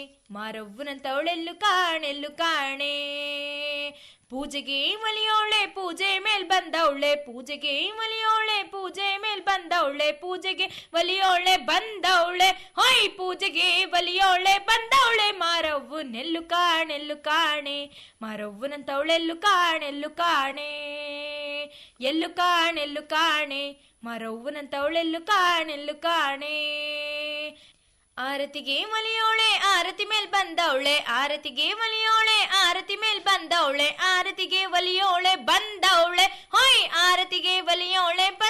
ಮಾರವ್ವನಂತವಳೆಲ್ಲು ಕಾಣೆಲ್ಲು ಕಾಣೆ ಪೂಜೆಗೆ ಮಲಿಯೋಳೆ ಪೂಜೆ ಮೇಲ್ ಬಂದವಳೆ ಪೂಜೆಗೆ ಮಲಿಯೋಳೆ ಪೂಜೆ ಮೇಲ್ ಬಂದವಳೆ ಪೂಜೆಗೆ ಒಲಿಯೋಳೆ ಬಂದವಳೆ ಹೊಯ್ ಪೂಜೆಗೆ ಒಲಿಯೋಳೆ ಬಂದವಳೆ ಮಾರವ್ವನೆಲ್ಲು ಕಾಣೆಲ್ಲು ಕಾಣೆ ಮಾರವ್ವನಂತವಳೆಲ್ಲು ಕಾಣೆಲ್ಲು ಕಾಣೆ ಎಲ್ಲು ಕಾಣೆಲ್ಲು ಕಾಣೆ ಮಾರವ್ವನಂತವಳೆಲ್ಲು ಕಾಣೆಲ್ಲು ಕಾಣೆ ಆರತಿಗೆ ಮಲಿಯೋಳೆ ಆರತಿ ಮೇಲ್ ಬಂದವಳೆ ಆರತಿಗೆ ಮಲಿಯೋಳೆ ಆರತಿ ಮೇಲ್ ಬಂದವಳೆ ಆರತಿಗೆ ಒಲಿಯೋಳೆ ಬಂದವಳೆ ಹೊಯ್ ಆರತಿಗೆ ಒಲಿಯೋಳೆ